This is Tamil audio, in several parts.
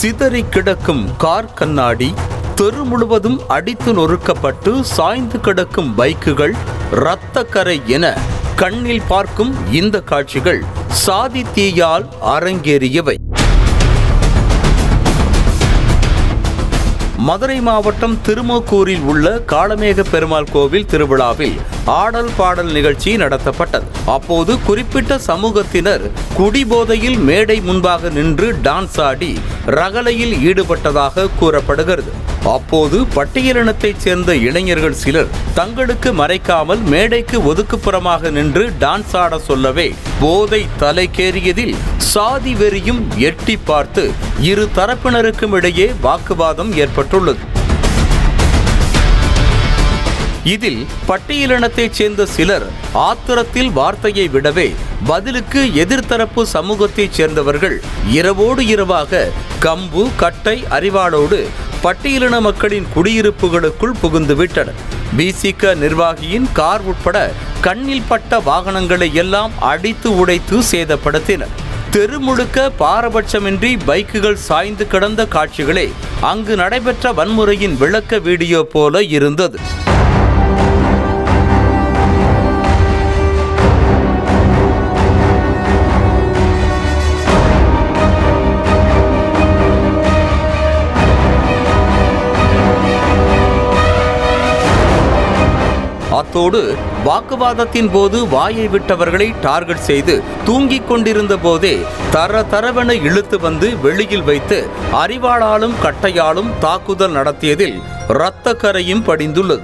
சிதறி கிடக்கும் கார் கண்ணாடி தெரு முழுவதும் அடித்து நொறுக்கப்பட்டு சாய்ந்து கிடக்கும் பைக்குகள் இரத்தக்கரை என கண்ணில் பார்க்கும் இந்த காட்சிகள் சாதி தீயால் அரங்கேறியவை மதுரை மாவட்டம் திருமோக்கூரில் உள்ள காளமேக பெருமாள் கோவில் திருவிழாவில் ஆடல் பாடல் நிகழ்ச்சி நடத்தப்பட்டது அப்போது குறிப்பிட்ட சமூகத்தினர் குடிபோதையில் மேடை முன்பாக நின்று டான்ஸ் ஆடி ரகலையில் ஈடுபட்டதாக கூறப்படுகிறது அப்போது பட்டியலினத்தைச் சேர்ந்த இளைஞர்கள் சிலர் தங்களுக்கு மறைக்காமல் மேடைக்கு ஒதுக்குப்புறமாக நின்று டான்ஸ் ஆட சொல்லவே போதை தலைக்கேறியதில் சாதி வெறியும் எட்டி பார்த்து இரு தரப்பினருக்கும் இடையே வாக்குவாதம் ஏற்பட்டுள்ளது இதில் பட்டியலினத்தைச் சேர்ந்த சிலர் ஆத்திரத்தில் வார்த்தையை விடவே பதிலுக்கு எதிர்த்தரப்பு சமூகத்தைச் சேர்ந்தவர்கள் இரவோடு இரவாக கம்பு கட்டை அறிவாளோடு பட்டியலின மக்களின் குடியிருப்புகளுக்குள் புகுந்து விட்டனர் பிசிக நிர்வாகியின் கார் உட்பட கண்ணில் பட்ட வாகனங்களை எல்லாம் அடித்து உடைத்து சேதப்படுத்தினர் தெரு முழுக்க பாரபட்சமின்றி பைக்குகள் சாய்ந்து கிடந்த காட்சிகளே அங்கு நடைபெற்ற வன்முறையின் விளக்க வீடியோ போல இருந்தது அத்தோடு வாக்குவாதத்தின் போது வாயை விட்டவர்களை டார்கெட் செய்து தூங்கிக் கொண்டிருந்த போதே தர தரவென இழுத்து வந்து வெளியில் வைத்து அறிவாளாலும் கட்டையாலும் தாக்குதல் நடத்தியதில் இரத்த கரையும் படிந்துள்ளது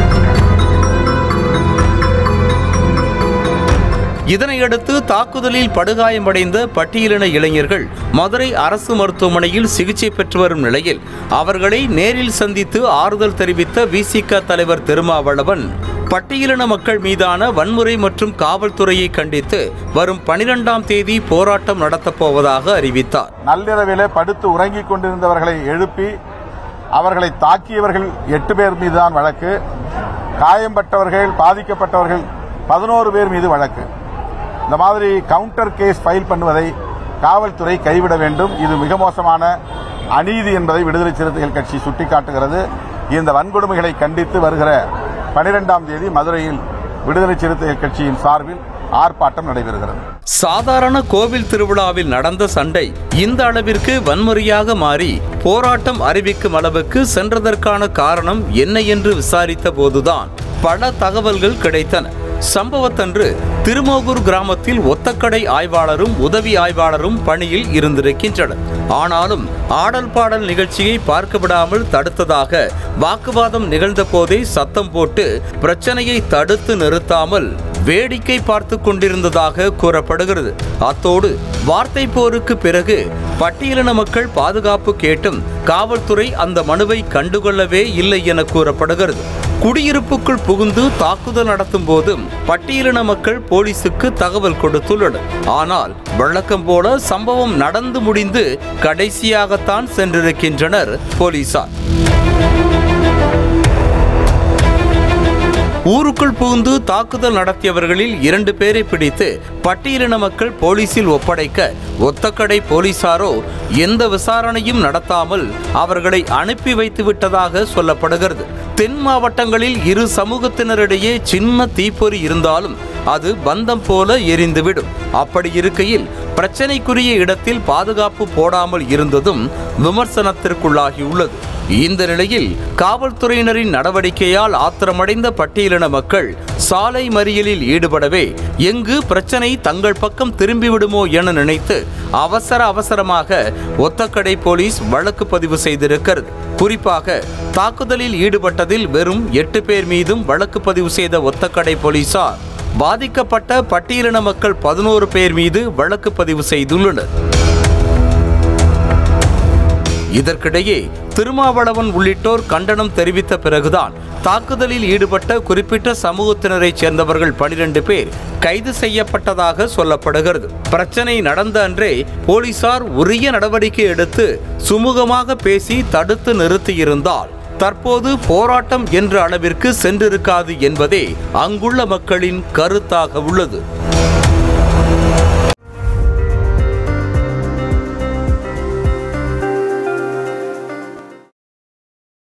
இதனையடுத்து தாக்குதலில் படுகாயமடைந்த பட்டியலின இளைஞர்கள் மதுரை அரசு மருத்துவமனையில் சிகிச்சை பெற்று வரும் நிலையில் அவர்களை நேரில் சந்தித்து ஆறுதல் தெரிவித்த விசிக தலைவர் திருமாவளவன் பட்டியலின மக்கள் மீதான வன்முறை மற்றும் காவல்துறையை கண்டித்து வரும் பனிரெண்டாம் தேதி போராட்டம் நடத்தப் போவதாக அறிவித்தார் நள்ளிரவிலே படுத்து உறங்கிக் கொண்டிருந்தவர்களை எழுப்பி அவர்களை தாக்கியவர்கள் எட்டு பேர் மீதுதான் வழக்கு காயம்பட்டவர்கள் பாதிக்கப்பட்டவர்கள் பதினோரு பேர் மீது வழக்கு இந்த மாதிரி கவுண்டர் கேஸ் ஃபைல் பண்ணுவதை காவல்துறை கைவிட வேண்டும் இது மிக மோசமான அநீதி என்பதை விடுதலை சிறுத்தைகள் கட்சி சுட்டிக்காட்டுகிறது இந்த வன்கொடுமைகளை கண்டித்து வருகிற பனிரெண்டாம் தேதி மதுரையில் விடுதலை சிறுத்தைகள் கட்சியின் சார்பில் ஆர்ப்பாட்டம் நடைபெறுகிறது சாதாரண கோவில் திருவிழாவில் நடந்த சண்டை இந்த அளவிற்கு வன்முறையாக மாறி போராட்டம் அறிவிக்கும் அளவுக்கு சென்றதற்கான காரணம் என்ன என்று விசாரித்த போதுதான் பல தகவல்கள் கிடைத்தன சம்பவத்தன்று திருமோகூர் கிராமத்தில் ஒத்தக்கடை ஆய்வாளரும் உதவி ஆய்வாளரும் பணியில் இருந்திருக்கின்றனர் ஆனாலும் ஆடல் பாடல் நிகழ்ச்சியை பார்க்க விடாமல் தடுத்ததாக வாக்குவாதம் நிகழ்ந்த போதே சத்தம் போட்டு பிரச்சனையை தடுத்து நிறுத்தாமல் வேடிக்கை பார்த்து கொண்டிருந்ததாக கூறப்படுகிறது அத்தோடு வார்த்தை போருக்கு பிறகு பட்டியலின மக்கள் பாதுகாப்பு கேட்டும் காவல்துறை அந்த மனுவை கண்டுகொள்ளவே இல்லை என கூறப்படுகிறது குடியிருப்புக்குள் புகுந்து தாக்குதல் நடத்தும் போதும் பட்டியலின மக்கள் போலீசுக்கு தகவல் கொடுத்துள்ளனர் ஆனால் வழக்கம் போல சம்பவம் நடந்து முடிந்து கடைசியாகத்தான் சென்றிருக்கின்றனர் போலீசார் ஊருக்குள் புகுந்து தாக்குதல் நடத்தியவர்களில் இரண்டு பேரை பிடித்து பட்டியலின மக்கள் போலீசில் ஒப்படைக்க ஒத்தக்கடை போலீசாரோ எந்த விசாரணையும் நடத்தாமல் அவர்களை அனுப்பி வைத்து விட்டதாக சொல்லப்படுகிறது தென் மாவட்டங்களில் இரு சமூகத்தினரிடையே சின்ன தீப்பொறி இருந்தாலும் அது பந்தம் போல எரிந்துவிடும் அப்படி இருக்கையில் பிரச்சனைக்குரிய இடத்தில் பாதுகாப்பு போடாமல் இருந்ததும் விமர்சனத்திற்குள்ளாகியுள்ளது இந்த நிலையில் காவல்துறையினரின் நடவடிக்கையால் ஆத்திரமடைந்த பட்டியலின மக்கள் சாலை மறியலில் ஈடுபடவே எங்கு பிரச்சனை தங்கள் பக்கம் திரும்பிவிடுமோ என நினைத்து அவசர அவசரமாக ஒத்தக்கடை போலீஸ் வழக்கு பதிவு செய்திருக்கிறது குறிப்பாக தாக்குதலில் ஈடுபட்டதில் வெறும் எட்டு பேர் மீதும் வழக்கு பதிவு செய்த ஒத்தக்கடை போலீசார் பாதிக்கப்பட்ட பட்டியலின மக்கள் பதினோரு பேர் மீது வழக்கு பதிவு செய்துள்ளனர் இதற்கிடையே திருமாவளவன் உள்ளிட்டோர் கண்டனம் தெரிவித்த பிறகுதான் தாக்குதலில் ஈடுபட்ட குறிப்பிட்ட சமூகத்தினரைச் சேர்ந்தவர்கள் பனிரெண்டு பேர் கைது செய்யப்பட்டதாக சொல்லப்படுகிறது பிரச்சனை நடந்த அன்றே போலீசார் உரிய நடவடிக்கை எடுத்து சுமூகமாக பேசி தடுத்து நிறுத்தியிருந்தால் தற்போது போராட்டம் என்ற அளவிற்கு சென்றிருக்காது என்பதே அங்குள்ள மக்களின் கருத்தாக உள்ளது